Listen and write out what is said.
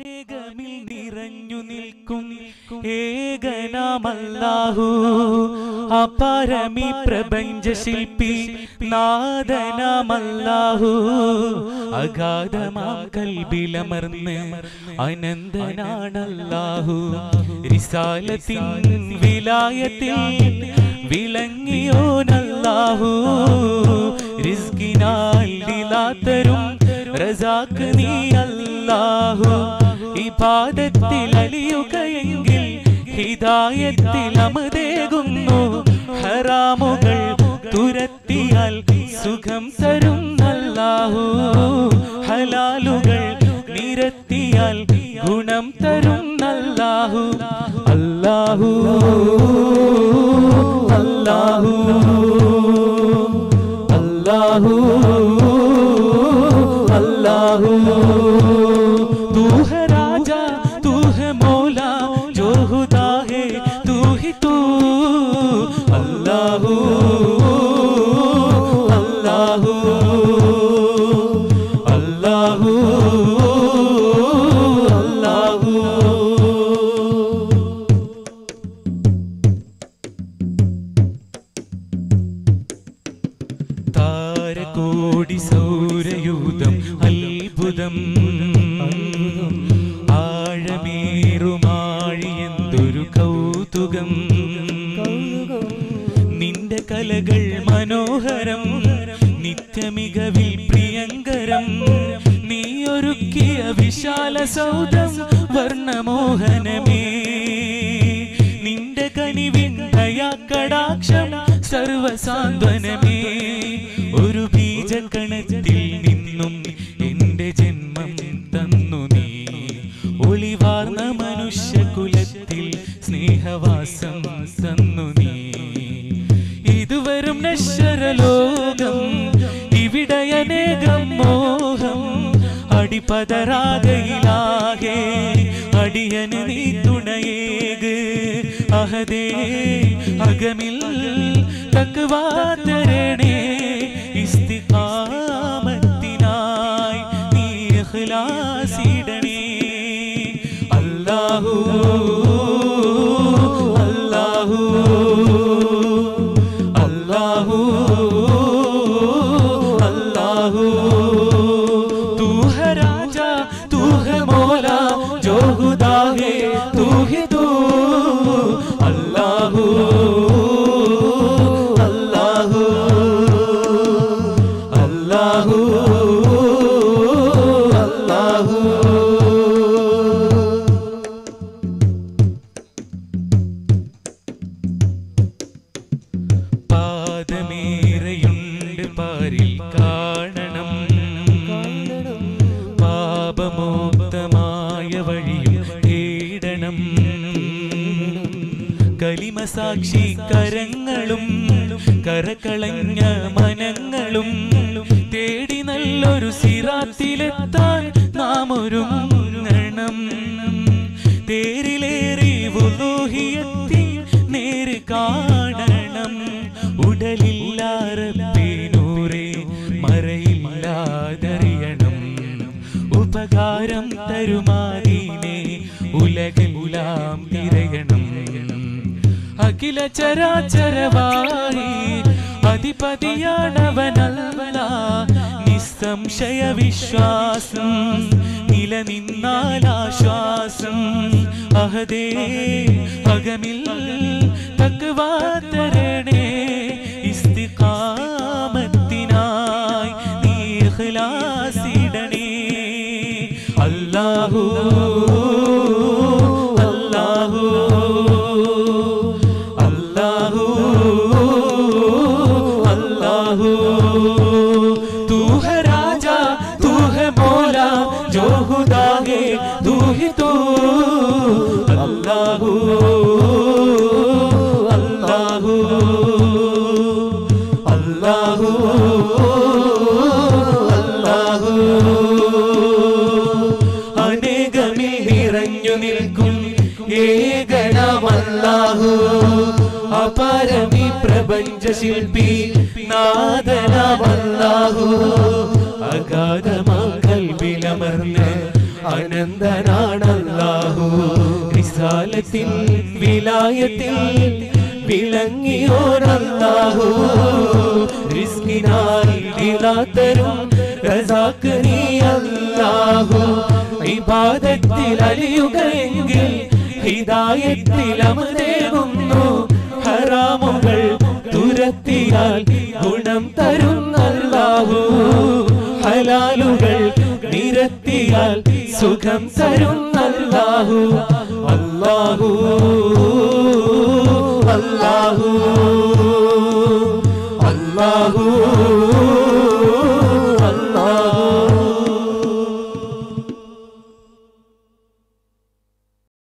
അനേകമിൽ നിറഞ്ഞു നിൽക്കും ഏകനാമല്ലാഹു അപരമി പ്രപഞ്ച ശില്പി നാദനാമല്ലാഹു അഗാധമാം കൽബിലമർന്ന് അനന്തനാണല്ലാഹു റിസാലത്തിൻ വിലായത്തിൽ വിളങ്ങിയോനല്ലാഹു റിസ്കിനാൽ ലിലാത്തരും റസാക്ക് നീ അല്ലാഹു ഇബാദത്തിൽ അലിയുകയെങ്കിൽ ഹിദായത്തിൽ അമതേകുന്നു ഹറാമുകൾ തുരത്തിയാൽ സുഖം തരും അല്ലാഹു ഹലാലുകൾ നിരത്തിയാൽ ഗുണം തരും അല്ലാഹു അല്ലാഹു അല്ലാഹു അല്ലാഹു अल्लाह तू है राजा तू है मौला जो खुदा है तू ही तू अल्लाह अल्लाह अल्लाह अल्लाह താരകോടി സൗരയൂഥം അത്ഭുതം ആഴമേറുമാഴി എന്തൊരു കൗതുകം നിന്റെ കലകൾ മനോഹരം നിത്യമികവിൽ പ്രിയങ്കരം നീ ഒരുക്കിയ വിശാല സൗധം വർണ്ണമോഹനമേ നിന്റെ കനിവിൻ ദയാക്കടാക്ഷം സർവസാന്ത്വനമേ ഒരു ബീജകണത്തിൽ നിന്നും എന്റെ ജന്മം തന്നു നീ ഒളിവാർന്ന മനുഷ്യകുലത്തിൽ സ്നേഹവാസം തന്നു നീ ഇതുവരും നശ്വരലോകം ഇവിടെ അനേകം മോഹം അടിപതരാകയിലാകെ അടിയന് നീ തുണയേക് അഹദേ അകമിൽ തക്വാതരണേ ഇസ്തിഖാമത്തിനായി നീ ഇഖ്ലാസിടണേ അല്ലാഹു അല്ലാഹു अल्लाह अल्लाह तू है राजा तू है मौला जो खुदा है तू ही तू अल्लाह अल्लाह अल्लाह अल्लाह പാദമേറെയുണ്ട് പാരിൽ കാണണം പാപമോക്തമായ വഴിയും തേടണം കലിമസാക്ഷി കരങ്ങളും കരകളഞ്ഞ മനങ്ങളും തേടി നല്ലൊരു സിറാത്തിലെത്താൻ നാം ഒരുങ്ങണം തേരിലേറി വുലൂഹിയത്തി നേര് കാണണം ഉടലില്ലാറപ്പേനൂറെ മറയില്ലാതറിയണം ഉപകാരം തരുമാതീനെ ഉലകെല്ലാം തിരയണം അഖില ചരാചരവായി അധിപതിയാണവനല്ല നിസ്സംശയ വിശ്വാസം നിലനിന്നാലാശ്വാസം അഹദേ അകമിൽ തക്വാതരണേ ഇസ്തിഖാമത്തിനായി നീ ഇഖ്ലാസിടണേ അല്ലാഹു അല്ലാഹു അല്ലാഹു അല്ലാഹു तू है राजा तू है मौला जो खुदा है तू ही तू अल्लाह अल्लाह अल्लाह अल्लाह അനേകമിൽ നിറഞ്ഞു നിൽക്കും ഏകനാമല്ലാഹു അപരമി പ്രപഞ്ച ശില്പി നാദനാമല്ലാഹു അഗാധമാ കൽവിലമർന്ന് അനന്തനാണല്ലാഹു റിസാലത്തിൽ വിലായത്തിൽ വിളങ്ങിയോരല്ലാഹു റിസ്കിനായി ഇലാത്തരും റസാക്ക് നീ അല്ലാഹു ഇബാദത്തിൽ അലിയുകയെങ്കിൽ ഹിദായത്തിൽ അമതേകുന്നു ഹറാമുകൾ തുരത്തിയാൽ ഗുണം തരുന്നല്ലാഹു ഹലാലുകൾ നിരത്തിയാൽ സുഖം തരുന്നല്ലാഹു അല്ലാഹു അല്ലാഹു